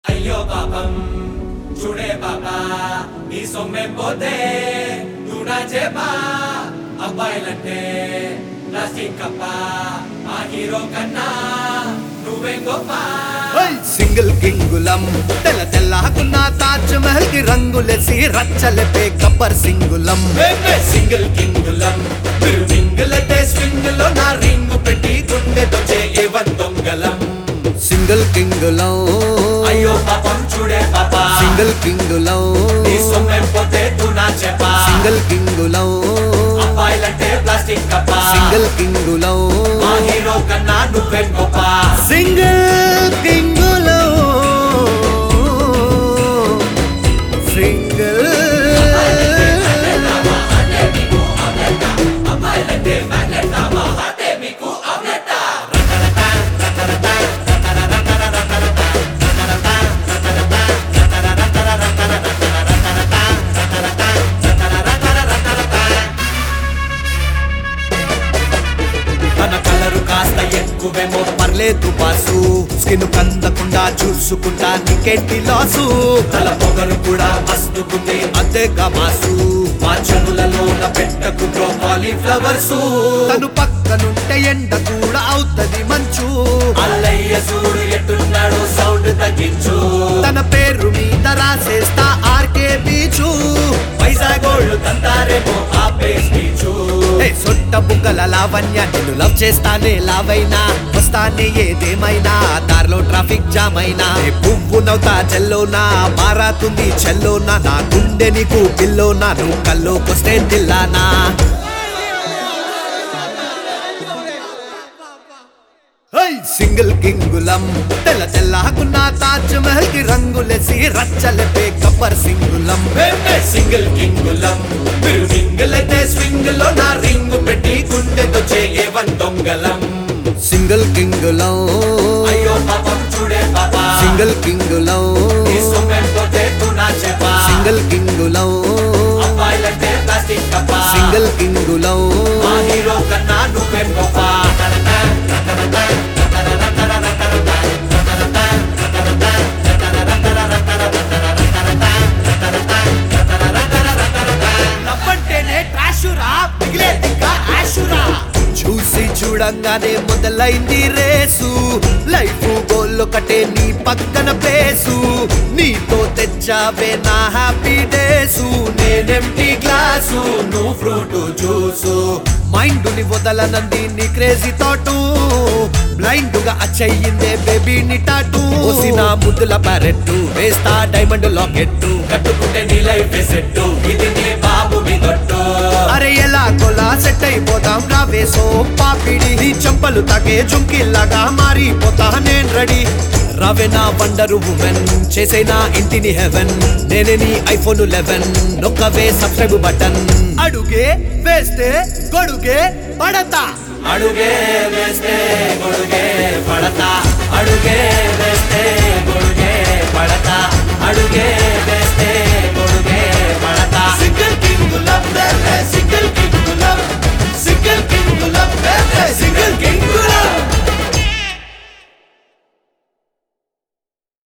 అయ్యో పాపం చూడే పాపా నీ సొమ్మెం పోతే నువ్వు చేపా అబ్బాయిలంటే ప్లాస్టిక్ కప్ప మా హీరో కన్నా నువ్వే గొప్ప సింగిల్ కింగులం తెల్ల తెల్లకున్న తాజ్ మహల్ కి రంగులేసి రచ్చలపే గబ్బర్ సింగులం మేమే సింగిల్ కింగులం మీరు మింగిలతే స్వింగ్ లో నా రింగు పెట్టి గుండెతో చేయవన్ దొంగలం సింగిల్ కింగులం అయ్యో పాపం చూడే పాపా సింగిల్ కింగులం నీ సొమ్మెం పోతే తు నా చెప్పా సింగిల్ కింగులం అబ్బాయిలంటే ప్లాస్టిక్ కప్ప సింగిల్ కింగులం మా హీరో కన్నా నువ్వే గొప్ప సింగిల్ కింగులం సింగిల్ అమ్మాయిలంటే మ్యాగ్నెట్ మా హార్టే మీకు అవునట తన కలరు కాస్త ఎక్కువేమో పర్లేదు బాసు స్కిన్ కందకుండా చూసుకుంటా నీకేంటి లాసు తల పొగరు కూడా మస్తుకుంది అదే మాసు మా చెనులలో పెట్టకు బ్రో కాలీఫ్లవర్స్ తను పక్కనుంటే ఎండ కూడా అవుతది మంచు అల్లయ్య చూడు ఎట్టున్నాడు సౌండ్ తగ్గించు తన పేరు మీద రాసేస్తా ఆర్కే బీచు వైజాగోళ్ళు తంతారేమో ఆపే స్పీచు ఏ సొట్ట బుగ్గల లావణ్య నిన్ను లవ్ చేస్తానే లావైనా వస్తానే ఏదేమైనా దారిలో ట్రాఫిక్ జామ్ అయినా ఏ పువ్వు నవ్వుతా చెల్లోనా మారాతుంది చెల్లోనా నా గుండె నీకు పిల్లోనా నువ్వు కల్లోకొస్తే దిల్లానా సింగిల్ కింగులం తెల్ల తెల్లకున్న తాజ్ మహల్ కి రంగులేసి రచ్చలపే గబ్బర్ సింగులం మేమే సింగిల్ కింగులం మీరు మింగిలతే స్వింగ్ లో నా రింగు పెట్టి గుండెతో చేయవన్ దొంగలం సింగిల్ కింగులం అయ్యో పాపం చూడే పాపా సింగిల్ కింగులం నీ సొమ్మెం పోతే తు నా చెప్పా సింగిల్ కింగులం అబ్బాయిలంటే ప్లాస్టిక్ కప్ప సింగిల్ కింగులం మా హీరో కన్నా నువ్వే గొప్ప నవ్వంటేనే ట్రాషురా మిగిలేది ఇంకా యాషురా చూసి చూడంగానే మొదలైంది రేసు లైఫ్ గోల్ ఒకటే నీ పక్కన ప్లేసు నీతో తెచ్చావే నా హ్యాపీ డేసు నేనెంటీ గ్లాసు నువ్వు ఫ్రూట్ జ్యూసు మైండ్ ని వదలనంది నీ క్రేజీ థాటు బ్లైండ్ గా అచ్చయ్యిందే బేబీ ని టాటు ఓసిన ముద్దుల ప్యారెట్టు వేస్తా డైమండ్ లాకెట్టు కట్టుకుంటే నీ లైఫ్ సెట్టు ఇది నీ బాబు మీ దొట్టు అరే ఎలా కొలా సెట్ అయిపోతాం రావేసో పాపిడి నీ చెంపలు తాకే జుంకిల్లాగా మారిపోతా నేను రెడీ రావే నా వండరు ఉమెన్ చేసే నా ఇంటిని హెవెన్ నేనే నీ ఐఫోన్ లెవెన్ నొక్కవే సబ్స్క్రైబ్ బటన్ అడుగే వేస్తే గొడుగే పడతా అడుగే వేస్తే గొడుగే పడతా అడుగే వేస్తే గొడుగే పడతా అడుగే వేస్తే